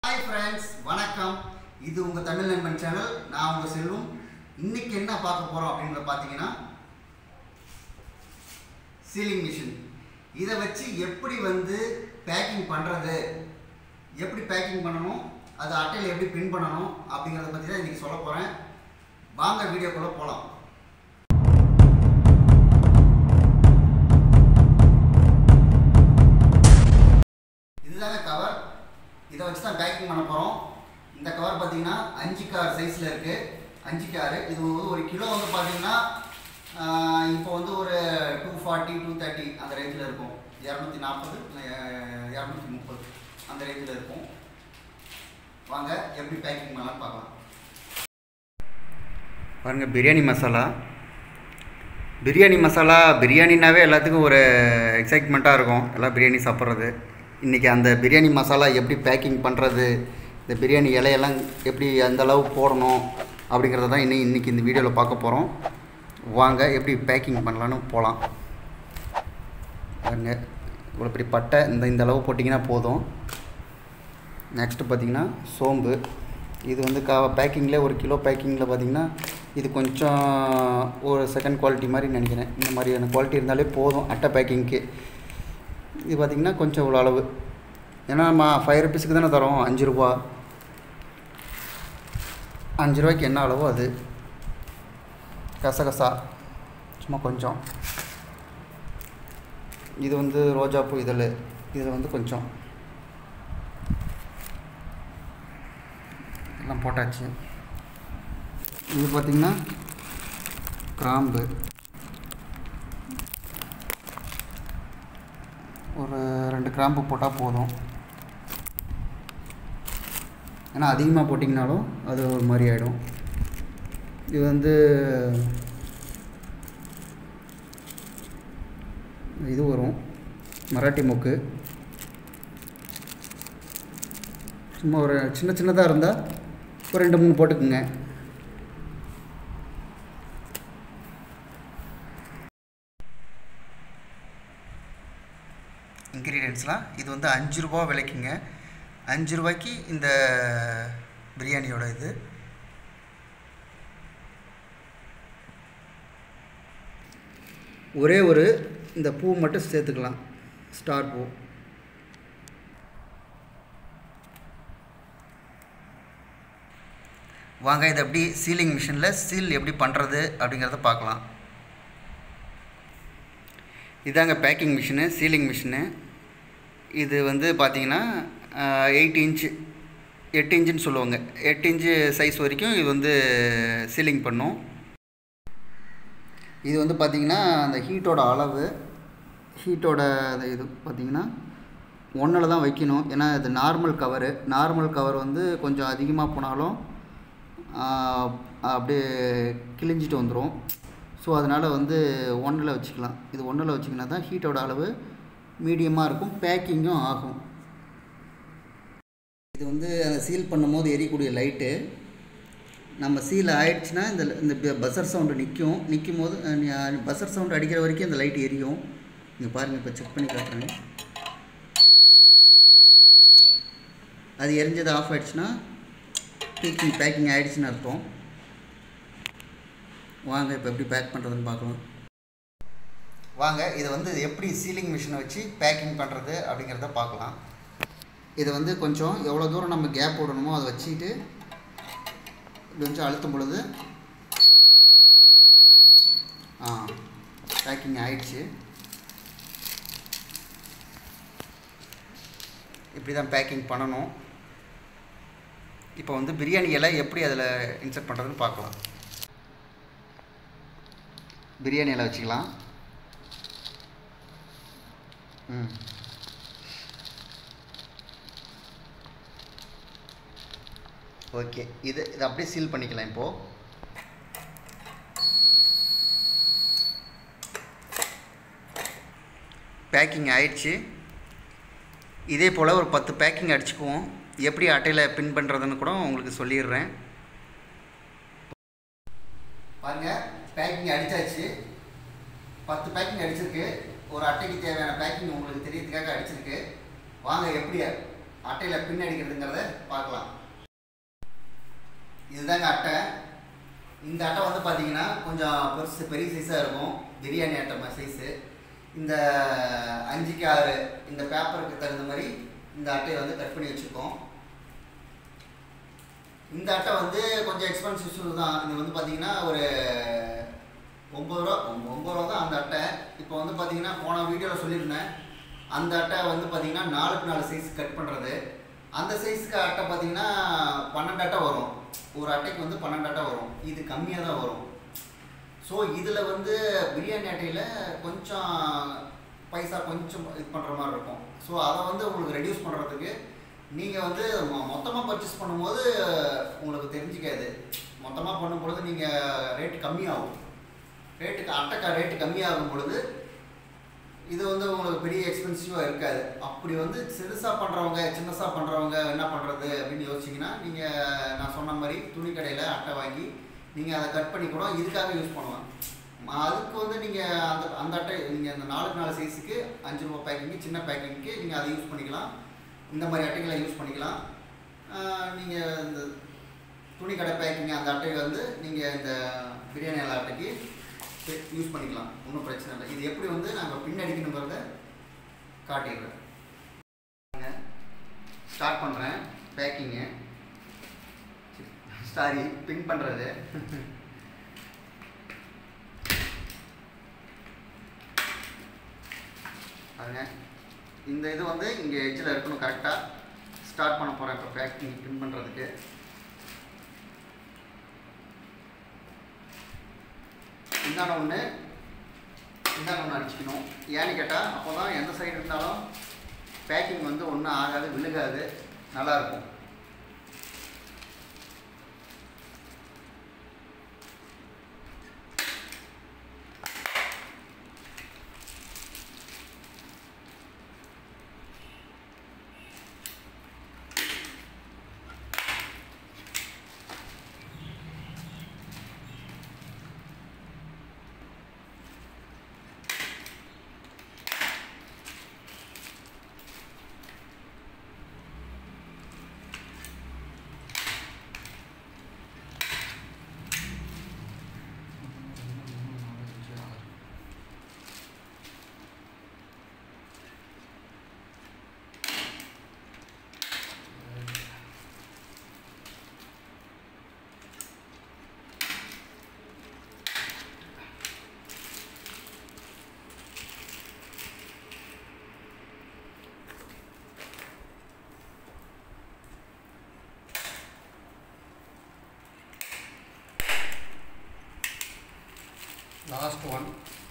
hi friends வணக்கம் இது உங்கள் தமிழ் நண்பன் சேனல் நான் உங்கள் செல்வம் இன்னைக்கு என்ன பார்க்க போகிறோம் அப்படின்றத பார்த்தீங்கன்னா சீலிங் மிஷின் இதை வச்சு எப்படி வந்து பேக்கிங் பண்ணுறது எப்படி பேக்கிங் பண்ணணும் அது அட்டையில் எப்படி பின் பண்ணணும் அப்படிங்கிறத பற்றி தான் இன்றைக்கி சொல்ல போகிறேன் வாங்க வீடியோக்குள்ளே போகலாம் இதுதாங்க கவர் இதை வச்சு தான் பேக்கிங் பண்ண போகிறோம் இந்த கவர் பார்த்தீங்கன்னா அஞ்சு கார் சைஸில் இருக்குது அஞ்சு காரு இது வந்து ஒரு கிலோ வந்து பார்த்தீங்கன்னா இப்போ வந்து ஒரு டூ ஃபார்ட்டி டூ தேர்ட்டி அந்த ரேஞ்சில் இருக்கும் இரநூத்தி நாற்பது இரநூத்தி முப்பது அந்த ரேஞ்சில் இருக்கும் வாங்க எப்படி பேக்கிங் பண்ணலாம்னு பார்க்கலாம் பாருங்கள் பிரியாணி மசாலா பிரியாணி மசாலா பிரியாணினாவே எல்லாத்துக்கும் ஒரு எக்ஸைட்மெண்ட்டாக இருக்கும் எல்லாம் பிரியாணி சாப்பிட்றது இன்றைக்கி அந்த பிரியாணி மசாலா எப்படி பேக்கிங் பண்ணுறது இந்த பிரியாணி இலையெல்லாம் எப்படி அந்த அளவு போடணும் அப்படிங்கிறத தான் இன்னும் இன்றைக்கி இந்த வீடியோவில் பார்க்க போகிறோம் வாங்க எப்படி பேக்கிங் பண்ணலான்னு போகலாம் பாருங்க இவ்வளோ பெரிய பட்டை இந்த இந்த அளவு போட்டிங்கன்னா போதும் நெக்ஸ்ட்டு பார்த்திங்கன்னா சோம்பு இது வந்து கா பேக்கிங்கில் ஒரு கிலோ பேக்கிங்கில் பார்த்திங்கன்னா இது கொஞ்சம் ஒரு செகண்ட் குவாலிட்டி மாதிரி நினைக்கிறேன் இந்த மாதிரியான குவாலிட்டி இருந்தாலே போதும் அட்டை பேக்கிங்க்கு இது பார்த்திங்கன்னா கொஞ்சம் இவ்வளோ அளவு ஏன்னா நம்ம ஃபைவ் ருபீஸுக்கு தானே தரோம் அஞ்சு ரூபா அஞ்சு ரூபாய்க்கு என்ன அளவோ அது கசகசா சும்மா கொஞ்சம் இது வந்து ரோஜாப்பூ இதழ் இதில் வந்து கொஞ்சம் எல்லாம் போட்டாச்சு இது பார்த்திங்கன்னா கிராம்பு ஒரு ரெண்டு கிராம்பு போட்டால் போதும் ஏன்னா அதிகமாக போட்டிங்கனாலும் அது ஒரு மாதிரி ஆகிடும் இது வந்து இது வரும் மராட்டி மொக்கு சும்மா ஒரு சின்ன சின்னதாக இருந்தால் ஒரு ரெண்டு மூணு போட்டுக்குங்க இன்க்ரீடியன்ஸ்லாம் இது வந்து அஞ்சு ரூபா விலைக்குங்க அஞ்சு ரூபாய்க்கு இந்த பிரியாணியோட இது ஒரே ஒரு இந்த பூ மட்டும் சேர்த்துக்கலாம் ஸ்டார் பூ வாங்க இதை எப்படி சீலிங் மிஷினில் சீல் எப்படி பண்ணுறது அப்படிங்கிறத பார்க்கலாம் இதாங்க பேக்கிங் மிஷினு சீலிங் மிஷினு இது வந்து பார்த்திங்கன்னா எயிட் இன்ச்சு எட்டு இன்ச்சுன்னு சொல்லுவாங்க எட்டு இன்ச்சு சைஸ் வரைக்கும் இது வந்து சீலிங் பண்ணும் இது வந்து பார்த்திங்கன்னா அந்த ஹீட்டோட அளவு ஹீட்டோட அந்த இது பார்த்திங்கன்னா ஒன்றில் தான் வைக்கணும் ஏன்னா இது நார்மல் கவரு நார்மல் கவர் வந்து கொஞ்சம் அதிகமாக போனாலும் அப்படியே கிழிஞ்சிட்டு வந்துடும் ஸோ அதனால் வந்து ஒன்றில் வச்சுக்கலாம் இது ஒன்றில் வச்சிங்கன்னா தான் ஹீட்டோட அளவு மீடியமாக இருக்கும் பேக்கிங்கும் ஆகும் இது வந்து அந்த சீல் பண்ணும்போது எரியக்கூடிய லைட்டு நம்ம சீல் ஆயிடுச்சுன்னா இந்த இந்த பஸ்ஸர் சவுண்டு நிற்கும் நிற்கும் போது பஸ்ஸர் சவுண்டு அடிக்கிற வரைக்கும் இந்த லைட் எரியும் இங்கே பாருங்கள் இப்போ செக் பண்ணி காட்டுறேன் அது எரிஞ்சது ஆஃப் ஆகிடுச்சுன்னா பேக்கிங் பேக்கிங் ஆகிடுச்சின்னு அர்த்தம் வாங்க இப்போ எப்படி பேக் பண்ணுறதுன்னு பார்க்கலாம் வாங்க இதை வந்து எப்படி சீலிங் மிஷினை வச்சு பேக்கிங் பண்ணுறது அப்படிங்கிறத பார்க்கலாம் இதை வந்து கொஞ்சம் எவ்வளோ தூரம் நம்ம கேப் விடணுமோ அதை வச்சுட்டு கொஞ்சம் அழுத்தும் பொழுது ஆ பேக்கிங் ஆயிடுச்சு இப்படி தான் பேக்கிங் பண்ணணும் இப்போ வந்து பிரியாணி இலை எப்படி அதில் இன்சர்ட் பண்ணுறதுன்னு பார்க்கலாம் பிரியாணி இலை வச்சுக்கலாம் ம் ஓகே இது இதை அப்படியே சீல் பண்ணிக்கலாம் இப்போது பேக்கிங் ஆயிடுச்சு இதே போல் ஒரு பத்து பேக்கிங் அடிச்சுக்குவோம் எப்படி அட்டையில் பின் பண்ணுறதுன்னு கூட உங்களுக்கு சொல்லிடுறேன் பாருங்க பேக்கிங் அடித்தாச்சு பத்து பேக்கிங் அடிச்சிருக்கு ஒரு அட்டைக்கு தேவையான பேக்கிங் உங்களுக்கு தெரியறதுக்காக அடிச்சிருக்கு வாங்க எப்படி அட்டையில் பின் அடிக்கிறதுங்கிறத பார்க்கலாம் இதுதாங்க அட்டை இந்த அட்டை வந்து பார்த்தீங்கன்னா கொஞ்சம் பெருசு பெரிய சைஸாக இருக்கும் பிரியாணி அட்டை சைஸு இந்த அஞ்சுக்கு ஆறு இந்த பேப்பருக்கு தகுந்த மாதிரி இந்த அட்டையை வந்து கட் பண்ணி வச்சுருக்கோம் இந்த அட்டை வந்து கொஞ்சம் எக்ஸ்பென்சிவ் தான் இது வந்து பார்த்தீங்கன்னா ஒரு ஒம்பது ரூபா ஒம்ப- ஒம்பது ரூபா தான் அந்த அட்டை இப்போ வந்து பார்த்தீங்கன்னா போன வீடியோவில் சொல்லியிருந்தேன் அந்த அட்டை வந்து பார்த்தீங்கன்னா நாலுக்கு நாலு சைஸ் கட் பண்ணுறது அந்த சைஸ்க்கு அட்டை பார்த்தீங்கன்னா பன்னெண்டு அட்டை வரும் ஒரு அட்டைக்கு வந்து பன்னெண்டு அட்டை வரும் இது கம்மியாக தான் வரும் ஸோ இதில் வந்து பிரியாணி அட்டையில் கொஞ்சம் பைசா கொஞ்சம் இது பண்ணுற மாதிரி இருக்கும் ஸோ அதை வந்து உங்களுக்கு ரெடியூஸ் பண்ணுறதுக்கு நீங்கள் வந்து மொத்தமாக பர்ச்சேஸ் பண்ணும்போது உங்களுக்கு தெரிஞ்சிக்காது மொத்தமாக பண்ணும்பொழுது நீங்கள் ரேட்டு கம்மியாகும் ரேட்டுக்கு அட்டைக்கா ரேட்டு கம்மியாகும் பொழுது இது வந்து உங்களுக்கு பெரிய எக்ஸ்பென்சிவாக இருக்காது அப்படி வந்து சிறுசாக பண்ணுறவங்க சின்னசாக பண்ணுறவங்க என்ன பண்ணுறது அப்படின்னு யோசிச்சிங்கன்னா நீங்கள் நான் சொன்ன மாதிரி துணி கடையில் அட்டை வாங்கி நீங்கள் அதை கட் பண்ணி கூட இதுக்காக யூஸ் பண்ணலாம் ம- அதுக்கு வந்து நீங்கள் அந்த அந்த அட்டை நீங்கள் அந்த நாலுக்கு நாலு சைஸுக்கு அஞ்சு ரூபா பேக்கிங்கு சின்ன பேக்கிங்க்கு நீங்கள் அதை யூஸ் பண்ணிக்கலாம் இந்த மாதிரி அட்டைகளை யூஸ் பண்ணிக்கலாம் நீங்கள் இந்த துணி கடை பேக்கிங் அந்த அட்டையை வந்து நீங்கள் இந்த பிரியாணி அலை அட்டைக்கு யூஸ் பண்ணிக்கலாம் ஒன்றும் பிரச்சனை இல்லை இது எப்படி வந்து நாங்கள் பின் அடிக்கணுங்கிறத காட்டிடுறேன் ஸ்டார்ட் பண்ணுறேன் பேக்கிங்கு சாரி பின் பண்ணுறது பாருங்க இந்த இது வந்து இங்கே எட்ஜில் இருக்கணும் கரெக்டாக ஸ்டார்ட் பண்ண போகிறேன் இப்போ பேக்கிங் பின் பண்ணுறதுக்கு இந்தான ஒன்று இந்தான ஒன்று அடிச்சுக்கணும் ஏன்னு கேட்டால் அப்போ தான் எந்த சைடு இருந்தாலும் பேக்கிங் வந்து ஒன்றும் ஆகாது விழுகாது நல்லாயிருக்கும் லாஸ்ட் ஒன்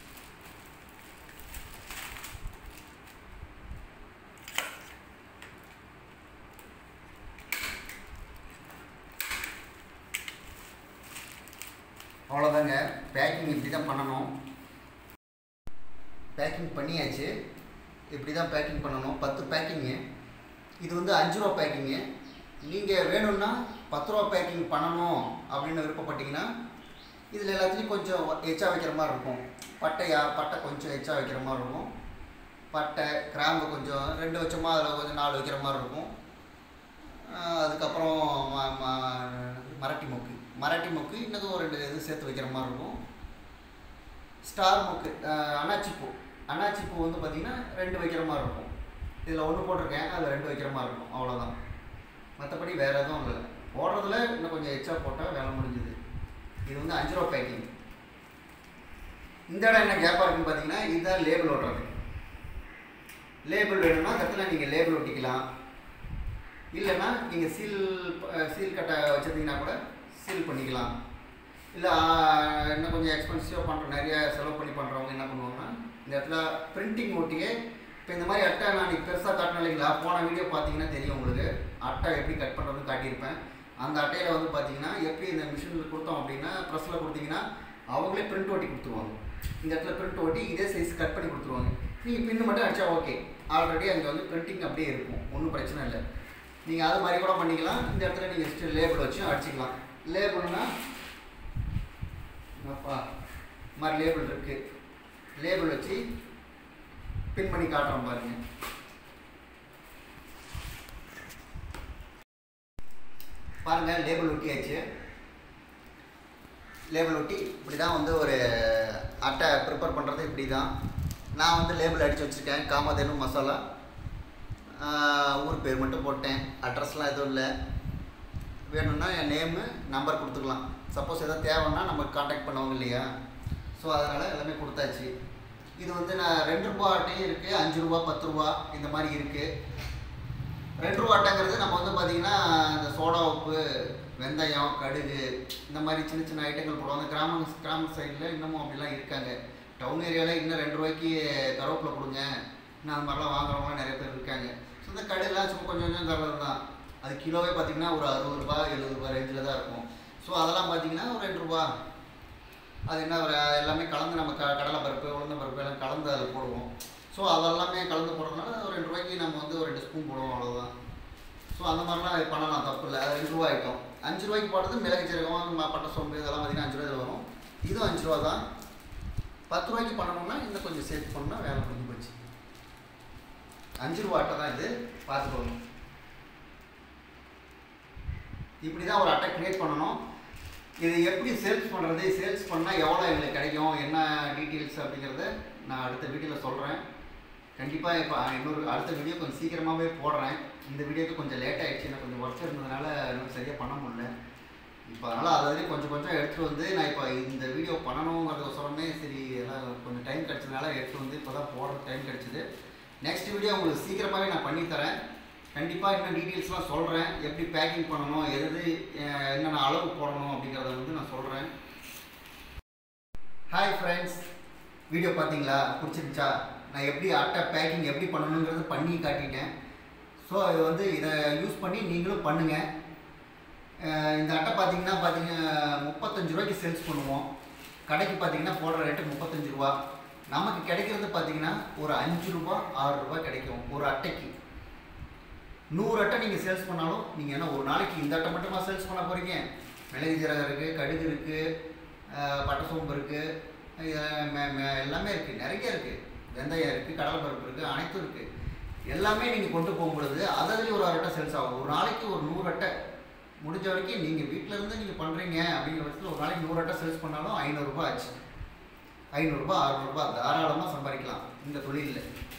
அவ்வளோதாங்க பேக்கிங் இப்படி தான் பண்ணணும் பேக்கிங் பண்ணியாச்சு இப்படி தான் பேக்கிங் பண்ணணும் பத்து பேக்கிங்கு இது வந்து அஞ்சு ரூபா பேக்கிங்கு நீங்கள் வேணும்னா பத்து ரூபா பேக்கிங் பண்ணணும் அப்படின்னு விருப்பப்பட்டீங்கன்னா இதில் எல்லாத்துலேயும் கொஞ்சம் எச்சா வைக்கிற மாதிரி இருக்கும் பட்டையா பட்டை கொஞ்சம் எச்சா வைக்கிற மாதிரி இருக்கும் பட்டை கிராம்பு கொஞ்சம் ரெண்டு வச்சோமா அதில் கொஞ்சம் நாலு வைக்கிற மாதிரி இருக்கும் ஆஹ் அதுக்கப்புறம் ம ம- மராட்டி மொக்கு மராட்டி மொக்கு இன்னதும் ஒரு ரெண்டு இது சேர்த்து வைக்கிற மாதிரி இருக்கும் ஸ்டார் மொக்கு ஆஹ் அன்னாச்சி பூ அன்னாச்சி பூ வந்து பார்த்திங்கன்னா ரெண்டு வைக்கிற மாதிரி இருக்கும் இதில் ஒன்று போட்டிருக்கேன் அதில் ரெண்டு வைக்கிற மாதிரி இருக்கும் அவ்வளோதான் மற்றபடி வேறு எதுவும் இல்லை போடுறதுல இன்னும் கொஞ்சம் எச்சா போட்டால் வேலை முடிஞ்சுது இது வந்து அஞ்சு ரூபா பேக்கிங் இந்த இடம் என்ன கேப்பாக இருக்குன்னு பார்த்தீங்கன்னா இதுதான் லேபிள் ஓட்டுறது லேபிள் வேணும்னா அந்த இடத்துல நீங்கள் லேபிள் ஒட்டிக்கலாம் இல்லைன்னா நீங்கள் சீல் ப- சீல் கட்டை வச்சுருந்தீங்கன்னா கூட சீல் பண்ணிக்கலாம் இல்லை இன்னும் கொஞ்சம் எக்ஸ்பென்சிவாக பண்ணுற நிறைய செலவு பண்ணி பண்ணுறவங்க என்ன பண்ணுவாங்கன்னா இந்த இடத்துல பிரிண்டிங் ஒட்டியே இப்போ இந்த மாதிரி அட்டை நான் இன்னைக்கு பெருசாக காட்டினேன் இல்லைங்களா போன வீடியோ பார்த்தீங்கன்னா தெரியும் உங்களுக்கு அட்டை எப்படி கட் பண்ணுறதுன்னு காட்டியிருப்பேன் அந்த அட்டையில் வந்து பார்த்தீங்கன்னா எப்படி இந்த மிஷினில் கொடுத்தோம் அப்படின்னா ப்ரெஸ்ஸில் கொடுத்தீங்கன்னா அவங்களே பிரிண்ட் ஒட்டி கொடுத்துருவாங்க இந்த இடத்துல பிரிண்ட் ஒட்டி இதே சைஸ் கட் பண்ணி கொடுத்துருவாங்க நீங்கள் பின்னு மட்டும் அடிச்சா ஓகே ஆல்ரெடி அங்கே வந்து பிரிண்டிங் அப்படியே இருக்கும் ஒன்றும் பிரச்சனை இல்லை நீங்கள் அது மாதிரி கூட பண்ணிக்கலாம் இந்த இடத்துல நீங்கள் ஸ்டில் லேபிள் வச்சு அடிச்சிக்கலாம் லேபிள்னா அப்பா இந்த மாதிரி லேபிள் இருக்குது லேபிள் வச்சு பின் பண்ணி காட்டுறோம் பாருங்க பாருங்கள் லேபிள் ஒட்டியாச்சு லேபிள் ஒட்டி இப்படி தான் வந்து ஒரு அட்டை ப்ரிப்பேர் பண்ணுறது இப்படி தான் நான் வந்து லேபிள் அடித்து வச்சுருக்கேன் காமதேனு மசாலா ஆஹ் ஊர் பேர் மட்டும் போட்டேன் அட்ரஸ்லாம் எதுவும் இல்லை வேணும்னா என் நேமு நம்பர் கொடுத்துக்கலாம் சப்போஸ் எதாவது தேவைன்னா நம்ம காண்டாக்ட் பண்ணுவாங்க இல்லையா ஸோ அதனால் எல்லாமே கொடுத்தாச்சு இது வந்து நான் ரெண்டு ரூபா அட்டையும் இருக்குது அஞ்சு ரூபா பத்து ரூபா இந்த மாதிரி இருக்குது ரெண்டு ரூபா அட்டைங்கிறது நம்ம வந்து பார்த்திங்கன்னா இந்த சோடா உப்பு வெந்தயம் கடுகு இந்த மாதிரி சின்ன சின்ன ஐட்டங்கள் போடுவாங்க கிராம கிராம சைடில் இன்னமும் அப்படிலாம் இருக்காங்க டவுன் ஏரியாவில் இன்னும் ரெண்டு ரூபாய்க்கு கருவேப்பிலை கொடுங்க இன்னும் அந்த மாதிரிலாம் வாங்குறவங்களாம் நிறைய பேர் இருக்காங்க ஸோ இந்த கடுகுலாம் சும்மா கொஞ்சம் கொஞ்சம் தர்றது தான் அது கிலோவே பார்த்தீங்கன்னா ஒரு அறுபது ரூபா எழுபது ரூபா ரேஞ்சில் தான் இருக்கும் ஸோ அதெல்லாம் பார்த்தீங்கன்னா ஒரு ரெண்டு ரூபா அது என்ன ஒரு எல்லாமே கலந்து நம்ம க கடலை பருப்பு உளுந்த பருப்பு எல்லாம் கலந்து அதில் போடுவோம் ஸோ அதெல்லாமே கலந்து போடுறதுனால ஒரு ரெண்டு ரூபாய்க்கு நம்ம வந்து ஒரு ரெண்டு ஸ்பூன் போடுவோம் அவ்வளோதான் ஸோ அந்த மாதிரிலாம் இது பண்ணலாம் தப்பு இல்லை அது ரெண்டு ரூபா ஐட்டம் அஞ்சு ரூபாய்க்கு போடுறது மிளகு சீரகம் ம- பட்டை சோம்பு இதெல்லாம் பார்த்தீங்கன்னா அஞ்சு ரூபாய் வரும் இதுவும் அஞ்சு ரூபா தான் பத்து ரூபாய்க்கு பண்ணணும்னா இன்னும் கொஞ்சம் சேர்த்து பண்ணால் வேலை முடிஞ்சு போச்சு அஞ்சு ரூபா அட்டை தான் இது பார்த்துக்கோங்க இப்படி தான் ஒரு அட்டை கிரியேட் பண்ணணும் இது எப்படி சேல்ஸ் பண்ணுறது சேல்ஸ் பண்ணால் எவ்வளோ எங்களுக்கு கிடைக்கும் என்ன டீட்டெயில்ஸ் அப்படிங்கிறத நான் அடுத்த வீடியோவில் சொல்கிறேன் கண்டிப்பாக இப்போ இன்னொரு அடுத்த வீடியோ கொஞ்சம் சீக்கிரமாகவே போடுறேன் இந்த வீடியோக்கு கொஞ்சம் லேட் ஆகிடுச்சு எனக்கு கொஞ்சம் ஒர்க் இருந்ததுனால இன்னும் சரியாக பண்ண முடியல இப்போ அதனால் அதில் கொஞ்சம் கொஞ்சம் எடுத்துகிட்டு வந்து நான் இப்போ இந்த வீடியோ பண்ணணுங்கிறதுக்கோசரமே சரி எல்லாம் கொஞ்சம் டைம் கிடச்சதுனால எடுத்துகிட்டு வந்து இப்போ தான் போடுற டைம் கிடச்சிது நெக்ஸ்ட் வீடியோ உங்களுக்கு சீக்கிரமாகவே நான் பண்ணித்தரேன் கண்டிப்பாக இன்னும் டீட்டெயில்ஸ்லாம் சொல்கிறேன் எப்படி பேக்கிங் பண்ணணும் எது எது, அஹ், என்னென்ன அளவு போடணும் அப்படிங்கிறத வந்து நான் சொல்கிறேன் ஹாய் ஃப்ரெண்ட்ஸ் வீடியோ பார்த்தீங்களா பிடிச்சிருந்துச்சா நான் எப்படி அட்டை பேக்கிங் எப்படி பண்ணணுங்கிறது பண்ணி காட்டிட்டேன் ஸோ இது வந்து இதை யூஸ் பண்ணி நீங்களும் பண்ணுங்கள் அஹ் இந்த அட்டை பார்த்தீங்கன்னா பார்த்தீங்க முப்பத்தஞ்சு ரூபாய்க்கு சேல்ஸ் பண்ணுவோம் கடைக்கு பார்த்தீங்கன்னா போடுற ரேட்டு முப்பத்தஞ்சு ரூபா நமக்கு கிடைக்கிறது பார்த்தீங்கன்னா ஒரு அஞ்சு ரூபா ஆறு ரூபாய் கிடைக்கும் ஒரு அட்டைக்கு நூறு அட்டை நீங்கள் சேல்ஸ் பண்ணாலும் நீங்கள் என்ன ஒரு நாளைக்கு இந்த அட்டை மட்டுமா சேல்ஸ் பண்ண போகிறீங்க மிளகு ஜீரகம் இருக்குது கடுகு இருக்குது பட்டை சோம்பு இருக்குது எல்லாமே இருக்குது நிறைய இருக்குது வெந்தயம் இருக்குது கடலைப்பருப்பு இருக்குது அனைத்தும் இருக்குது எல்லாமே நீங்கள் கொண்டு போகும்பொழுது அததுலேயும் ஒரு அட்டை சேல்ஸ் ஆகும் ஒரு நாளைக்கு ஒரு நூறு அட்டை முடிஞ்ச வரைக்கும் நீங்கள் வீட்டில் இருந்து நீங்கள் பண்ணுறீங்க அப்படிங்கிற பட்சத்தில் ஒரு நாளைக்கு நூறு அட்டை சேல்ஸ் பண்ணாலும் ஐநூறுரூபா ஆச்சு ஐநூறுரூபா அறநூறுபா தாராளமாக சம்பாதிக்கலாம் இந்த தொழிலில்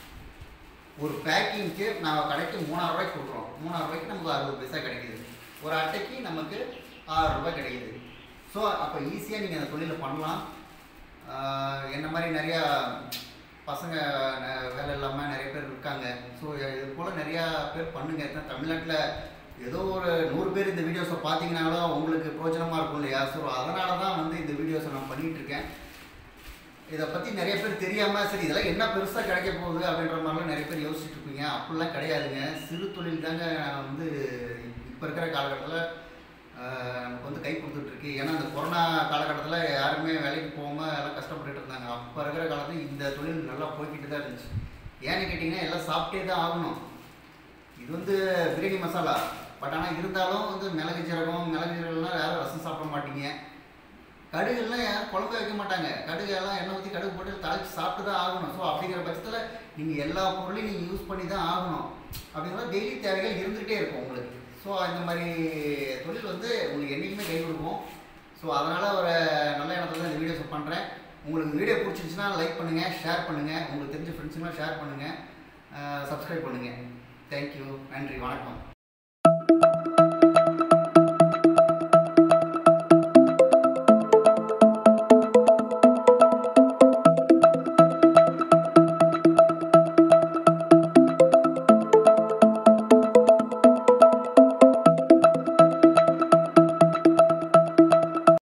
ஒரு பேக்கிங்க்கு நான் கடைக்கு மூணாயிரம் ரூபாய்க்கு கொடுக்குறோம் மூணாயிரம் ரூபாய்க்கு நமக்கு அறுபது பைசா கிடைக்குது ஒரு அட்டைக்கு நமக்கு ஆறு ரூபாய் கிடைக்குது ஸோ அப்போ ஈஸியாக நீங்கள் அந்த தொழிலை பண்ணலாம் ஆஹ் என்ன மாதிரி நிறையா பசங்க ந- வேலை இல்லாமல் நிறைய பேர் இருக்காங்க ஸோ இது போல் நிறையா பேர் பண்ணுங்க ஏன்னா தமிழ்நாட்டில் ஏதோ ஒரு நூறு பேர் இந்த வீடியோஸை பார்த்தீங்கனாலும் உங்களுக்கு பிரோஜனமாக இருக்கும் இல்லையா ஸோ அதனால தான் வந்து இந்த வீடியோஸை நான் பண்ணிகிட்டு இருக்கேன் இதை பற்றி நிறைய பேர் தெரியாமல் சரி இதெல்லாம் என்ன பெருசாக கிடைக்க போகுது அப்படின்ற மாதிரிலாம் நிறைய பேர் யோசிச்சுட்டு இருப்பீங்க அப்படிலாம் கிடையாதுங்க சிறு தொழில் தாங்க வந்து இப்போ இருக்கிற காலகட்டத்தில் நமக்கு வந்து கை கொடுத்துட்ருக்கு ஏன்னா அந்த கொரோனா காலகட்டத்தில் யாருமே வேலைக்கு போகாமல் எல்லாம் கஷ்டப்பட்டுட்டு இருந்தாங்க அப்போ இருக்கிற காலத்தில் இந்த தொழில் நல்லா போய்கிட்டு தான் இருந்துச்சு ஏன்னு கேட்டிங்கன்னா எல்லாம் சாப்பிட்டே தான் ஆகணும் இது வந்து பிரியாணி மசாலா பட் ஆனால் இருந்தாலும் வந்து மிளகு ஜீரகம் மிளகு ஜீரகம்லாம் யாரும் ரசம் சாப்பிட மாட்டீங்க கடுகுலாம் யாரும் குழம்பு வைக்க மாட்டாங்க கடுகு எல்லாம் எண்ணெய் ஊற்றி கடுகு போட்டு தாளிச்சு சாப்பிட்டு தான் ஆகணும் ஸோ அப்படிங்கிற பட்சத்தில் நீங்கள் எல்லா பொருளையும் நீங்கள் யூஸ் பண்ணி தான் ஆகணும் அப்படிங்கிற டெய்லி தேவைகள் இருந்துகிட்டே இருக்கும் உங்களுக்கு ஸோ இந்த மாதிரி தொழில் வந்து உங்களுக்கு என்றைக்குமே கை கொடுக்கும் ஸோ அதனால் ஒரு நல்ல எண்ணத்தில் தான் இந்த வீடியோஸ் பண்ணுறேன் உங்களுக்கு வீடியோ பிடிச்சிருந்துச்சுன்னா லைக் பண்ணுங்கள் ஷேர் பண்ணுங்கள் உங்களுக்கு தெரிஞ்ச ஃப்ரெண்ட்ஸுங்களாம் ஷேர் பண்ணுங்கள் சப்ஸ்கிரைப் பண்ணுங்கள் தேங்க்யூ நன்றி வணக்கம்